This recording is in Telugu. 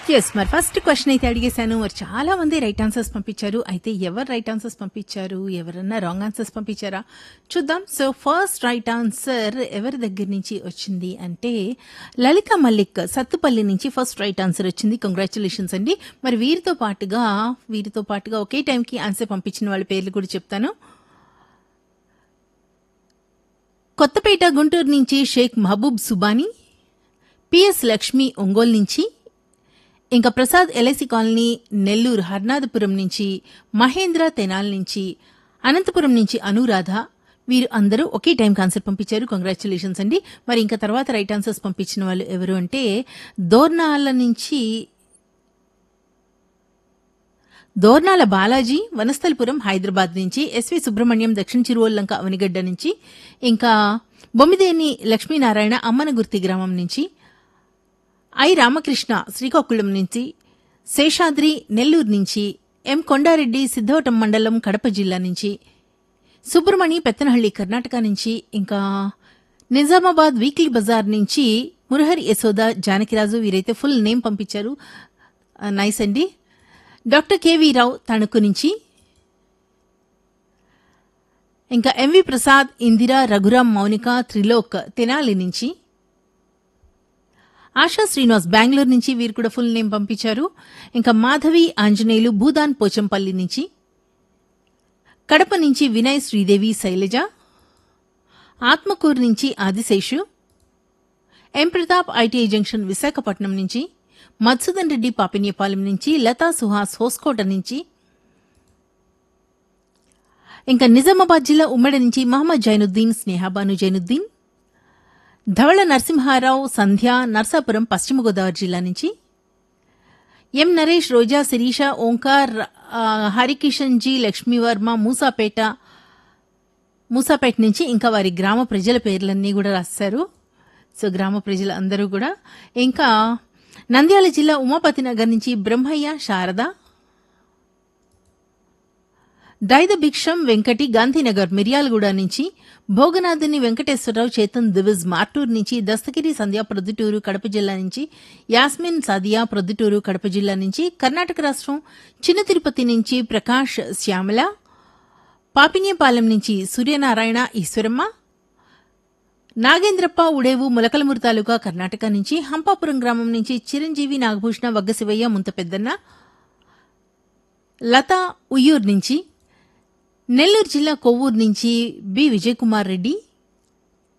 ఎస్ మరి ఫస్ట్ క్వశ్చన్ అయితే అడిగేశాను మరి చాలా మంది రైట్ ఆన్సర్స్ పంపించారు అయితే ఎవరు రైట్ ఆన్సర్స్ పంపించారు ఎవరన్నా రాంగ్ ఆన్సర్స్ పంపించారా చూద్దాం సో ఫస్ట్ రైట్ ఆన్సర్ ఎవరి దగ్గర నుంచి వచ్చింది అంటే లలిత మల్లిక్ సత్తుపల్లి నుంచి ఫస్ట్ రైట్ ఆన్సర్ వచ్చింది కంగ్రాచులేషన్స్ అండి మరి వీరితో పాటుగా వీరితో పాటుగా ఒకే టైంకి ఆన్సర్ పంపించిన వాళ్ళ పేర్లు కూడా చెప్తాను కొత్తపేట గుంటూరు నుంచి షేక్ మహబూబ్ సుబానీ పిఎస్ లక్ష్మి ఒంగోలు నుంచి ఇంకా ప్రసాద్ ఎల్ఐసి కాలనీ నెల్లూరు హర్నాథపురం నుంచి మహేంద్ర తెనాల్ నుంచి అనంతపురం నుంచి అనురాధ వీరు అందరూ ఒకే టైం ఆన్సర్ పంపించారు కంగ్రాచులేషన్స్ అండి మరి ఇంకా తర్వాత రైట్ ఆన్సర్స్ పంపించిన వాళ్ళు ఎవరు అంటే దోర్నాల నుంచి దోర్నాల బాలాజీ వనస్థలపురం హైదరాబాద్ నుంచి ఎస్వి సుబ్రహ్మణ్యం దక్షిణ చిరువల్లంక అవనిగడ్డ నుంచి ఇంకా బొమ్మిదేని లక్ష్మీనారాయణ అమ్మనగుర్తి గ్రామం నుంచి ఐ రామకృష్ణ శ్రీకాకుళం నుంచి శేషాద్రి నెల్లూరు నుంచి ఎం కొండారెడ్డి సిద్ధవటం మండలం కడప జిల్లా నుంచి సుబ్రమణి పెత్తనహళ్లి కర్ణాటక నుంచి ఇంకా నిజామాబాద్ వీక్లీ బజార్ నుంచి మురహరి యశోద జానకిరాజు వీరైతే ఫుల్ నేమ్ పంపించారు ఆ, నైస్ అండి డాక్టర్ కేవీ రావు తణుకు నుంచి ఇంకా ఎంవి ప్రసాద్ ఇందిరా రఘురాం మౌనిక త్రిలోక్ తెనాలి నుంచి ఆశా శ్రీనివాస్ బెంగళూరు నుంచి వీరు కూడా ఫుల్ నేమ్ పంపించారు ఇంకా మాధవి ఆంజనేయులు భూదాన్ పోచంపల్లి నుంచి కడప నుంచి వినయ్ శ్రీదేవి శైలజ ఆత్మకూరు నుంచి Adiseshu M Pratap ITI junction Visakhapatnam నుంచి మత్సుదన్ రెడ్డి పాపిన్యపాలెం నుంచి లతా సుహాస్ హోస్కోట నుంచి ఇంకా నిజామాబాద్ జిల్లా ఉమ్మడి నుంచి మహమ్మద్ జైనుద్దీన్ స్నేహాబాను జైనుద్దీన్ ధవళ నరసింహారావు సంధ్య నర్సాపురం పశ్చిమ గోదావరి జిల్లా నుంచి ఎం నరేష్ రోజా శిరీష ఓంకార్ ఆ, హరికిషన్ జీ లక్ష్మీవర్మ మూసాపేట మూసాపేట నుంచి ఇంకా వారి గ్రామ ప్రజల పేర్లన్నీ కూడా రాశారు సో గ్రామ ప్రజలు అందరూ కూడా ఇంకా నంద్యాల జిల్లా ఉమాపతి నగర్ నుంచి బ్రహ్మయ్య శారద దైద భిక్షం వెంకటి గాంధీనగర్ మిర్యాలగూడ నుంచి భోగనాథుని వెంకటేశ్వరరావు చేతన్ దివిజ్ మార్టూరు నుంచి దస్తగిరి సంధ్య ప్రొద్దుటూరు కడప జిల్లా నుంచి యాస్మిన్ సాదియా ప్రొద్దుటూరు కడప జిల్లా నుంచి కర్ణాటక రాష్ట్రం చిన్న తిరుపతి నుంచి ప్రకాష్ శ్యామల పాపిన్యపాలెం నుంచి సూర్యనారాయణ ఈశ్వరమ్మ నాగేంద్రప్ప ఉడేవు ములకలమూరు తాలూకా కర్ణాటక నుంచి హంపాపురం గ్రామం నుంచి చిరంజీవి నాగభూషణ వగ్గశివయ్య ముంత పెద్దన్న లతా ఉయ్యూరు నుంచి నెల్లూరు జిల్లా కొవ్వూరు నుంచి బి విజయకుమార్ రెడ్డి